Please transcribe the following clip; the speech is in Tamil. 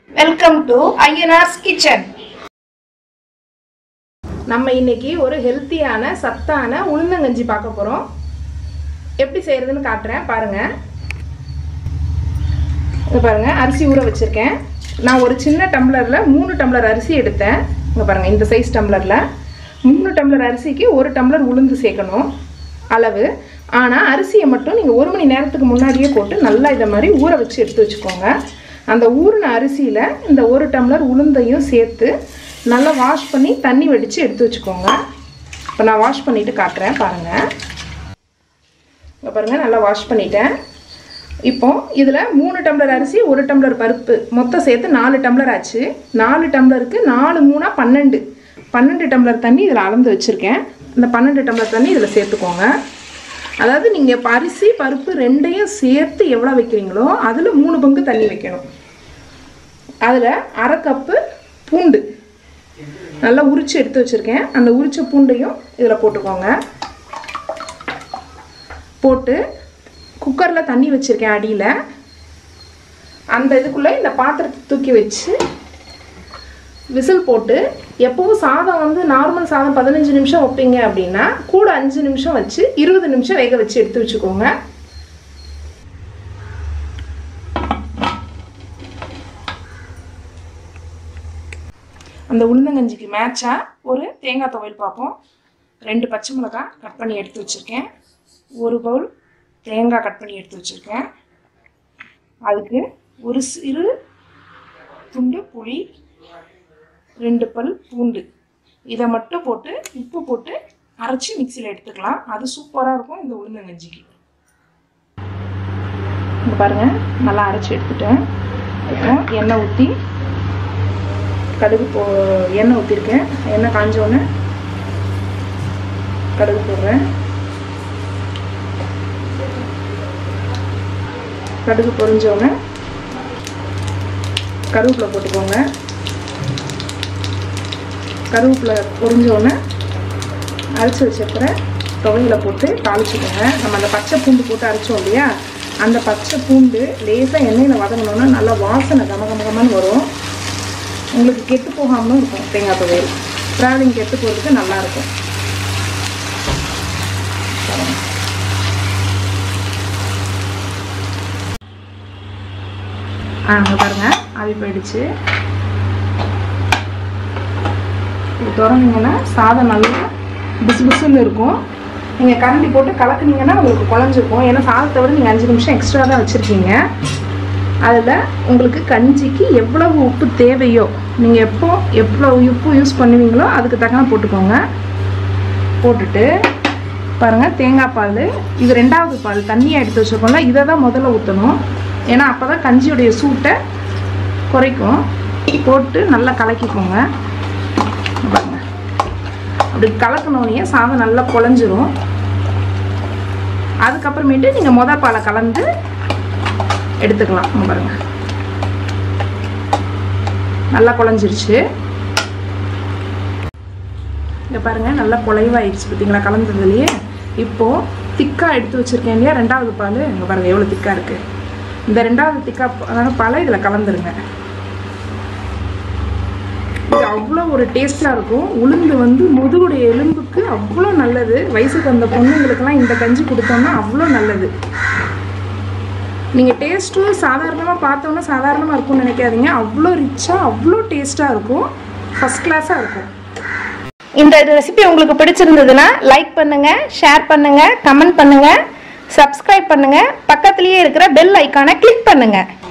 வெல்கம் டு ஐயனார்ஸ் கிச்சன் நம்ம இன்னைக்கு ஒரு ஹெல்த்தியான சத்தான உளுந்தங்கஞ்சி பார்க்க போகிறோம் எப்படி செய்யறதுன்னு காட்டுறேன் பாருங்க இங்க பாருங்க அரிசி ஊற வச்சிருக்கேன் நான் ஒரு சின்ன டம்ளரில் மூணு டம்ளர் அரிசி எடுத்தேன் இங்கே பாருங்க இந்த சைஸ் டம்ளரில் மூணு டம்ளர் அரிசிக்கு ஒரு டம்ளர் உளுந்து சேர்க்கணும் அளவு ஆனால் அரிசியை மட்டும் நீங்கள் ஒரு மணி நேரத்துக்கு முன்னாடியே போட்டு நல்லா இதை மாதிரி ஊற வச்சு எடுத்து வச்சுக்கோங்க அந்த ஊறின அரிசியில் இந்த ஒரு டம்ளர் உளுந்தையும் சேர்த்து நல்லா வாஷ் பண்ணி தண்ணி வடித்து எடுத்து வச்சுக்கோங்க இப்போ நான் வாஷ் பண்ணிவிட்டு காட்டுறேன் பாருங்கள் இங்கே பாருங்கள் நல்லா வாஷ் பண்ணிட்டேன் இப்போ இதில் மூணு டம்ளர் அரிசி ஒரு டம்ளர் பருப்பு மொத்தம் சேர்த்து நாலு டம்ளர் ஆச்சு நாலு டம்ளருக்கு நாலு மூணா பன்னெண்டு பன்னெண்டு டம்ளர் தண்ணி இதில் அளந்து வச்சுருக்கேன் இந்த பன்னெண்டு டம்ளர் தண்ணி இதில் சேர்த்துக்கோங்க அதாவது நீங்கள் இப்போ அரிசி பருப்பு ரெண்டையும் சேர்த்து எவ்வளோ வைக்கிறீங்களோ அதில் மூணு பங்கு தண்ணி வைக்கணும் அதில் அரை கப்பு பூண்டு நல்லா உரித்து எடுத்து வச்சுருக்கேன் அந்த உரிச்ச பூண்டையும் இதில் போட்டுக்கோங்க போட்டு குக்கரில் தண்ணி வச்சுருக்கேன் அடியில் அந்த இதுக்குள்ளே இந்த பாத்திரத்தை தூக்கி வச்சு விசில் போட்டு எப்பவும் சாதம் வந்து நார்மல் சாதம் பதினஞ்சு நிமிஷம் வைப்பீங்க அப்படின்னா கூட அஞ்சு நிமிஷம் வச்சு இருபது நிமிஷம் வேக வச்சு எடுத்து வச்சுக்கோங்க அந்த உளுந்தங்கஞ்சிக்கு மேட்சாக ஒரு தேங்காய் துவையல் பார்ப்போம் ரெண்டு பச்சை மிளகாய் கட் பண்ணி எடுத்து வச்சுருக்கேன் ஒரு பவுல் தேங்காய் கட் பண்ணி எடுத்து வச்சுருக்கேன் அதுக்கு ஒரு சிறு துண்டு புளி ரெண்டு பல் பூண்டு இதை மட்டும் போட்டு உப்பு போட்டு அரைச்சி மிக்சியில் எடுத்துக்கலாம் அது சூப்பராக இருக்கும் இந்த உளுந்தங்கஞ்சிக்கு இங்கே பாருங்கள் நல்லா அரைச்சி எடுத்துட்டேன் இப்போ எண்ணெய் ஊற்றி கடுகு போ எண்ணெய் ஊற்றிருக்கேன் எண்ணெய் காஞ்சோடனே கடுகு போடுறேன் கடுகு பொரிஞ்சோடனே கருவேப்பிலை போட்டுக்கோங்க கருவேப்பிலை பொரிஞ்சோடனே அரைச்சி வச்சிருக்கிற துவையில போட்டு தாளிச்சுக்கோங்க நம்ம அந்த பச்சை பூண்டு போட்டு அரைச்சோம் இல்லையா அந்த பச்சை பூண்டு லேசாக எண்ணெயில் வதங்கினோன்னா நல்லா வாசனை கம கம கமன்னு வரும் உங்களுக்கு கெட்டு போகாமலும் இருக்கும் தேங்காய் துவையல் ட்ராவலிங் கெட்டு போகிறதுக்கு நல்லாயிருக்கும் ஆ அங்கே பாருங்கள் ஆவி போயிடுச்சு இது திறந்தீங்கன்னா சாதம் நல்லா பிசு பிசுன்னு இருக்கும் நீங்கள் கரண்டி போட்டு கலக்குனீங்கன்னா உங்களுக்கு குழஞ்சிருக்கும் ஏன்னா சாதத்தை விட நீங்கள் அஞ்சு நிமிஷம் எக்ஸ்ட்ரா தான் வச்சுருக்கீங்க அதில் உங்களுக்கு கஞ்சிக்கு எவ்வளவு உப்பு தேவையோ நீங்கள் எப்போ எவ்வளோ உப்பு யூஸ் பண்ணுவீங்களோ அதுக்கு தக்கன போட்டுக்கோங்க போட்டுட்டு பாருங்கள் தேங்காய் பால் இது ரெண்டாவது பால் தண்ணியாக எடுத்து வச்சுருக்கோம்ல இதை தான் முதல்ல ஊற்றணும் ஏன்னா அப்போ தான் கஞ்சியுடைய சூட்டை குறைக்கும் போட்டு நல்லா கலக்கிக்கோங்க பாருங்க அப்படி கலக்கணுன்னே சாதம் நல்லா குழஞ்சிரும் அதுக்கப்புறமேட்டு நீங்கள் மொதல் பாலை கலந்து எடுத்துக்கலாம் இங்க பாருங்க நல்லா குழஞ்சிருச்சு இங்கே பாருங்க நல்லா குழைவாயிடுச்சு பார்த்தீங்களா கலந்ததுலேயே இப்போது திக்காக எடுத்து வச்சுருக்கேன் இல்லையா ரெண்டாவது பால் இங்கே பாருங்கள் எவ்வளோ திக்காக இருக்குது இந்த ரெண்டாவது திக்காக பாலை இதில் கலந்துருங்க இது அவ்வளோ ஒரு டேஸ்ட்டாக இருக்கும் உளுந்து வந்து முதுகுடைய எலும்புக்கு அவ்வளோ நல்லது வயசுக்கு வந்த பொண்ணுங்களுக்கெல்லாம் இந்த கஞ்சி கொடுத்தோம்னா அவ்வளோ நல்லது நீங்கள் டேஸ்ட்டும் சாதாரணமாக பார்த்தோன்னா சாதாரணமாக இருக்கும்னு நினைக்காதீங்க அவ்வளோ ரிச்சாக அவ்வளோ டேஸ்ட்டாக இருக்கும் ஃபஸ்ட் கிளாஸாக இருக்கும் இந்த ரெசிபி உங்களுக்கு பிடிச்சிருந்ததுன்னா லைக் பண்ணுங்க ஷேர் பண்ணுங்க கமெண்ட் பண்ணுங்க சப்ஸ்கிரைப் பண்ணுங்க பக்கத்துலயே இருக்கிற பெல் ஐக்கானை கிளிக் பண்ணுங்க